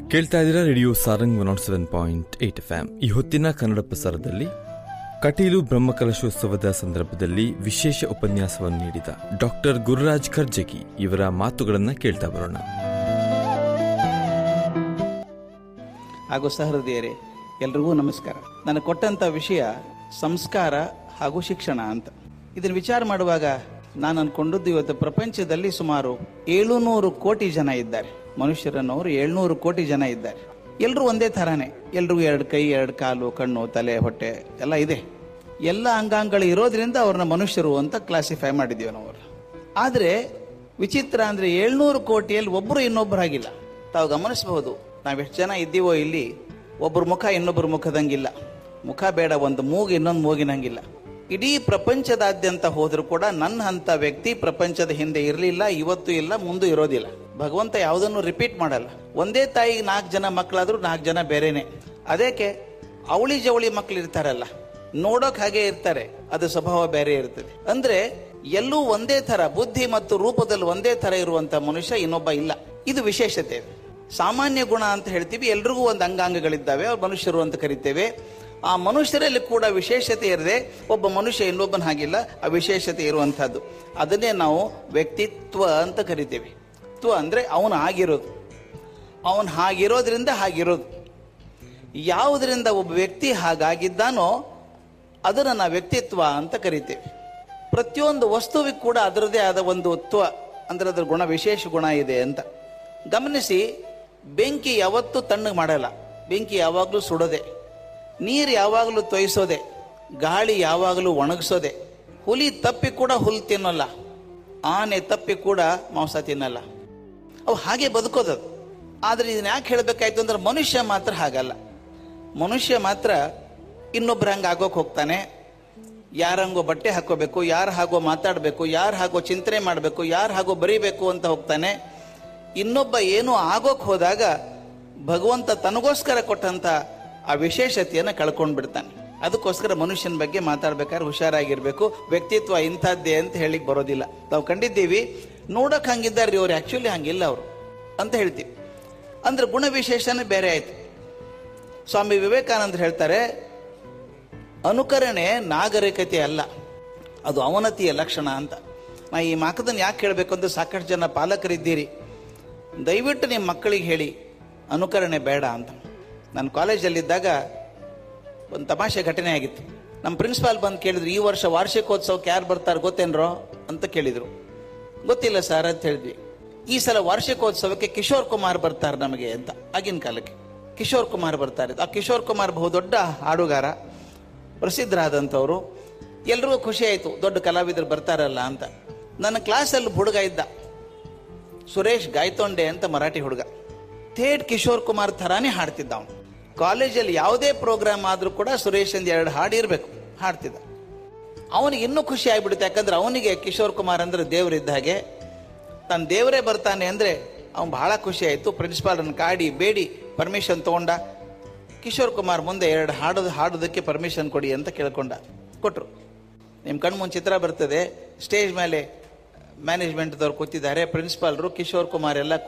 ಕೇಳ್ತಾ ಇದ್ದೀರಾ radio Sarang one seven point eight F ಈ ಹೊತ್ತಿನ ಕನ್ನಡ ಪ್ರಸಾರದಲ್ಲಿ ಕಟೀಲು ಬ್ರಹ್ಮಕಲಶೋತ್ಸವದ ಸಂದರ್ಭದಲ್ಲಿ ವಿಶೇಷ ಉಪನ್ಯಾಸವನ್ನು ನೀಡಿದ ಡಾಕ್ಟರ್ ಗುರುರಾಜ್ ಖರ್ಜಗಿ ಇವರ ಮಾತುಗಳನ್ನು ಕೇಳ್ತಾ ಬರೋಣ ಹಾಗೂ ಸಹೃದಯರೇ ಎಲ್ರಿಗೂ ನಮಸ್ಕಾರ ನನಗೆ ಕೊಟ್ಟಂತ ವಿಷಯ ಸಂಸ್ಕಾರ ಹಾಗೂ ಶಿಕ್ಷಣ ಅಂತ ಇದನ್ನ ವಿಚಾರ ಮಾಡುವಾಗ ನಾನು ಅನ್ಕೊಂಡದ್ದು ಇವತ್ತು ಪ್ರಪಂಚದಲ್ಲಿ ಸುಮಾರು ಏಳುನೂರು ಕೋಟಿ ಜನ ಇದ್ದಾರೆ ಮನುಷ್ಯರನ್ನವರು ಏಳ್ನೂರು ಕೋಟಿ ಜನ ಇದ್ದಾರೆ ಎಲ್ಲರೂ ಒಂದೇ ಥರಾನೇ ಎಲ್ರಿಗೂ ಎರಡು ಕೈ ಎರಡು ಕಾಲು ಕಣ್ಣು ತಲೆ ಹೊಟ್ಟೆ ಎಲ್ಲ ಇದೆ ಎಲ್ಲ ಅಂಗಾಂಗಗಳು ಇರೋದ್ರಿಂದ ಅವ್ರನ್ನ ಮನುಷ್ಯರು ಅಂತ ಕ್ಲಾಸಿಫೈ ಮಾಡಿದ್ದೀವಿ ನಾವು ಅವ್ರನ್ನ. ಆದ್ರೆ ವಿಚಿತ್ರ ಅಂದ್ರೆ ಏಳ್ನೂರು ಕೋಟಿಯಲ್ಲಿ ಒಬ್ಬರು ಇನ್ನೊಬ್ಬರಾಗಿಲ್ಲ ತಾವು ಗಮನಿಸಬಹುದು ನಾವೆಷ್ಟು ಜನ ಇದ್ದೀವೋ ಇಲ್ಲಿ ಒಬ್ಬರ ಮುಖ ಇನ್ನೊಬ್ಬರ ಮುಖದಂಗಿಲ್ಲ ಮುಖ ಬೇಡ ಒಂದು ಮೂಗು ಇನ್ನೊಂದು ಮೂಗಿನಂಗಿಲ್ಲ ಇಡೀ ಪ್ರಪಂಚದಾದ್ಯಂತ ಹೋದ್ರೂ ಕೂಡ ನನ್ನ ಅಂತ ವ್ಯಕ್ತಿ ಪ್ರಪಂಚದ ಹಿಂದೆ ಇರಲಿಲ್ಲ ಇವತ್ತು ಇಲ್ಲ ಮುಂದೆ ಇರೋದಿಲ್ಲ ಭಗವಂತ ಯಾವುದನ್ನು ರಿಪೀಟ್ ಮಾಡಲ್ಲ ಒಂದೇ ತಾಯಿಗೆ ನಾಲ್ಕು ಜನ ಮಕ್ಕಳಾದ್ರೂ ನಾಲ್ಕು ಜನ ಬೇರೆನೆ ಅದಕ್ಕೆ ಅವಳಿ ಜವಳಿ ಮಕ್ಕಳು ಇರ್ತಾರಲ್ಲ ನೋಡೋಕ್ ಹಾಗೆ ಇರ್ತಾರೆ ಅದು ಸ್ವಭಾವ ಬೇರೆ ಇರ್ತದೆ ಅಂದ್ರೆ ಎಲ್ಲೂ ಒಂದೇ ತರ ಬುದ್ಧಿ ಮತ್ತು ರೂಪದಲ್ಲಿ ಒಂದೇ ತರ ಇರುವಂತ ಮನುಷ್ಯ ಇನ್ನೊಬ್ಬ ಇಲ್ಲ ಇದು ವಿಶೇಷತೆ ಸಾಮಾನ್ಯ ಗುಣ ಅಂತ ಹೇಳ್ತೀವಿ ಎಲ್ರಿಗೂ ಒಂದು ಅಂಗಾಂಗಗಳಿದ್ದಾವೆ ಅವ್ರು ಮನುಷ್ಯರು ಅಂತ ಕರಿತೇವೆ ಆ ಮನುಷ್ಯರಲ್ಲಿ ಕೂಡ ವಿಶೇಷತೆ ಇರದೆ ಒಬ್ಬ ಮನುಷ್ಯ ಇನ್ನೊಬ್ಬನ ಹಾಗಿಲ್ಲ ಆ ವಿಶೇಷತೆ ಇರುವಂತಹದ್ದು ಅದನ್ನೇ ನಾವು ವ್ಯಕ್ತಿತ್ವ ಅಂತ ಕರಿತೇವೆ ತ್ವ ಅಂದ್ರೆ ಅವನು ಆಗಿರೋದು ಅವನು ಹಾಗಿರೋದ್ರಿಂದ ಹಾಗಿರೋದು ಯಾವುದರಿಂದ ಒಬ್ಬ ವ್ಯಕ್ತಿ ಹಾಗಾಗಿದ್ದಾನೋ ಅದನ್ನು ನಾವು ವ್ಯಕ್ತಿತ್ವ ಅಂತ ಕರಿತೇವೆ ಪ್ರತಿಯೊಂದು ವಸ್ತುವಿಗೆ ಕೂಡ ಅದರದೇ ಆದ ಒಂದು ತ್ವ ಅಂದ್ರೆ ಅದರ ಗುಣ ವಿಶೇಷ ಗುಣ ಇದೆ ಅಂತ ಗಮನಿಸಿ ಬೆಂಕಿ ಯಾವತ್ತೂ ತಣ್ಣಗೆ ಮಾಡಲ್ಲ ಬೆಂಕಿ ಯಾವಾಗಲೂ ಸುಡೋದೆ ನೀರು ಯಾವಾಗಲೂ ತೊಯಿಸೋದೆ ಗಾಳಿ ಯಾವಾಗಲೂ ಒಣಗಿಸೋದೆ ಹುಲಿ ತಪ್ಪಿ ಕೂಡ ಹುಲ್ ತಿನ್ನಲ್ಲ ಆನೆ ತಪ್ಪಿ ಕೂಡ ಮಾಂಸ ತಿನ್ನಲ್ಲ ಅವು ಹಾಗೆ ಬದುಕೋದದು ಆದ್ರೆ ಇದನ್ನ ಯಾಕೆ ಹೇಳಬೇಕಾಯ್ತು ಅಂದ್ರೆ ಮನುಷ್ಯ ಮಾತ್ರ ಹಾಗಲ್ಲ ಮನುಷ್ಯ ಮಾತ್ರ ಇನ್ನೊಬ್ರ ಹಂಗೆ ಆಗೋಕ್ ಹೋಗ್ತಾನೆ ಯಾರಂಗೋ ಬಟ್ಟೆ ಹಾಕೋಬೇಕು ಯಾರು ಹಾಗೋ ಮಾತಾಡಬೇಕು ಯಾರು ಹಾಗೋ ಚಿಂತನೆ ಮಾಡಬೇಕು ಯಾರು ಹಾಗೋ ಬರೀಬೇಕು ಅಂತ ಹೋಗ್ತಾನೆ ಇನ್ನೊಬ್ಬ ಏನೋ ಆಗೋಕ್ ಹೋದಾಗ ಭಗವಂತ ತನಗೋಸ್ಕರ ಕೊಟ್ಟಂತ ಆ ವಿಶೇಷತೆಯನ್ನು ಕಳ್ಕೊಂಡ್ ಬಿಡ್ತಾನೆ ಅದಕ್ಕೋಸ್ಕರ ಮನುಷ್ಯನ ಬಗ್ಗೆ ಮಾತಾಡ್ಬೇಕಾದ್ರೆ ಹುಷಾರಾಗಿರ್ಬೇಕು ವ್ಯಕ್ತಿತ್ವ ಇಂಥದ್ದೇ ಅಂತ ಹೇಳಿಕ್ ಬರೋದಿಲ್ಲ ನಾವು ಕಂಡಿದ್ದೀವಿ ನೋಡಕ್ ಹಂಗಿದ್ದಾರೆ ಇವ್ರು ಆಕ್ಚುಲಿ ಹಂಗಿಲ್ಲ ಅವರು ಅಂತ ಹೇಳ್ತೀವಿ ಅಂದ್ರೆ ಗುಣ ವಿಶೇಷನೇ ಬೇರೆ ಆಯ್ತು ಸ್ವಾಮಿ ವಿವೇಕಾನಂದ ಹೇಳ್ತಾರೆ ಅನುಕರಣೆ ನಾಗರಿಕತೆ ಅಲ್ಲ ಅದು ಅವನತಿಯ ಲಕ್ಷಣ ಅಂತ ನಾ ಈ ಮಾಕದನ್ನು ಯಾಕೆ ಹೇಳಬೇಕು ಅಂದ್ರೆ ಸಾಕಷ್ಟು ಜನ ಪಾಲಕರಿದ್ದೀರಿ ದಯವಿಟ್ಟು ನಿಮ್ಮ ಮಕ್ಕಳಿಗೆ ಹೇಳಿ ಅನುಕರಣೆ ಬೇಡ ಅಂತ ನಾನು ಕಾಲೇಜಲ್ಲಿದ್ದಾಗ ಒಂದು ತಮಾಷೆ ಘಟನೆ ಆಗಿತ್ತು ನಮ್ಮ ಪ್ರಿನ್ಸಿಪಾಲ್ ಬಂದು ಕೇಳಿದ್ರು ಈ ವರ್ಷ ವಾರ್ಷಿಕೋತ್ಸವಕ್ಕೆ ಯಾರು ಬರ್ತಾರೆ ಗೊತ್ತೇನ್ರೋ ಅಂತ ಕೇಳಿದ್ರು ಗೊತ್ತಿಲ್ಲ ಸರ್ ಅಂತ ಹೇಳಿದ್ವಿ ಈ ಸಲ ವಾರ್ಷಿಕೋತ್ಸವಕ್ಕೆ ಕಿಶೋರ್ ಕುಮಾರ್ ಬರ್ತಾರೆ ನಮಗೆ ಅಂತ ಆಗಿನ ಕಾಲಕ್ಕೆ ಕಿಶೋರ್ ಕುಮಾರ್ ಬರ್ತಾರೆ ಆ ಕಿಶೋರ್ ಕುಮಾರ್ ಬಹುದೊಡ್ಡ ಹಾಡುಗಾರ ಪ್ರಸಿದ್ಧರಾದಂಥವ್ರು ಎಲ್ರಿಗೂ ಖುಷಿ ಆಯಿತು ದೊಡ್ಡ ಕಲಾವಿದರು ಬರ್ತಾರಲ್ಲ ಅಂತ ನನ್ನ ಕ್ಲಾಸಲ್ಲಿ ಹುಡುಗ ಇದ್ದ ಸುರೇಶ್ ಗಾಯ್ತೊಂಡೆ ಅಂತ ಮರಾಠಿ ಹುಡುಗ ಥೇಟ್ ಕಿಶೋರ್ ಕುಮಾರ್ ಥರಾನೇ ಹಾಡ್ತಿದ್ದ ಅವನು ಕಾಲೇಜಲ್ಲಿ ಯಾವುದೇ ಪ್ರೋಗ್ರಾಮ್ ಆದ್ರೂ ಕೂಡ ಸುರೇಶ್ ಅಂದ್ ಎರಡು ಹಾಡು ಇರಬೇಕು ಹಾಡ್ತಿದ್ದ ಅವನಿಗೆ ಇನ್ನೂ ಖುಷಿ ಆಗ್ಬಿಡುತ್ತೆ ಯಾಕಂದ್ರೆ ಅವನಿಗೆ ಕಿಶೋರ್ ಕುಮಾರ್ ಅಂದ್ರೆ ದೇವರಿದ್ದ ಹಾಗೆ ತನ್ನ ದೇವರೇ ಬರ್ತಾನೆ ಅಂದ್ರೆ ಅವ್ನು ಬಹಳ ಖುಷಿ ಆಯ್ತು ಪ್ರಿನ್ಸಿಪಾಲನ್ನು ಕಾಡಿ ಬೇಡಿ ಪರ್ಮಿಷನ್ ತಗೊಂಡ ಕಿಶೋರ್ ಕುಮಾರ್ ಮುಂದೆ ಎರಡು ಹಾಡೋದು ಹಾಡೋದಕ್ಕೆ ಪರ್ಮಿಷನ್ ಕೊಡಿ ಅಂತ ಕೇಳ್ಕೊಂಡ ಕೊಟ್ರು ನಿಮ್ಮ ಕಣ್ಣು ಮುಂದೆ ಚಿತ್ರ ಬರ್ತದೆ ಸ್ಟೇಜ್ ಮೇಲೆ ಮ್ಯಾನೇಜ್ಮೆಂಟ್ದವ್ರು ಕೂತಿದ್ದಾರೆ ಪ್ರಿನ್ಸಿಪಾಲ್ರು ಕಿಶೋರ್ ಕುಮಾರ್ ಎಲ್ಲ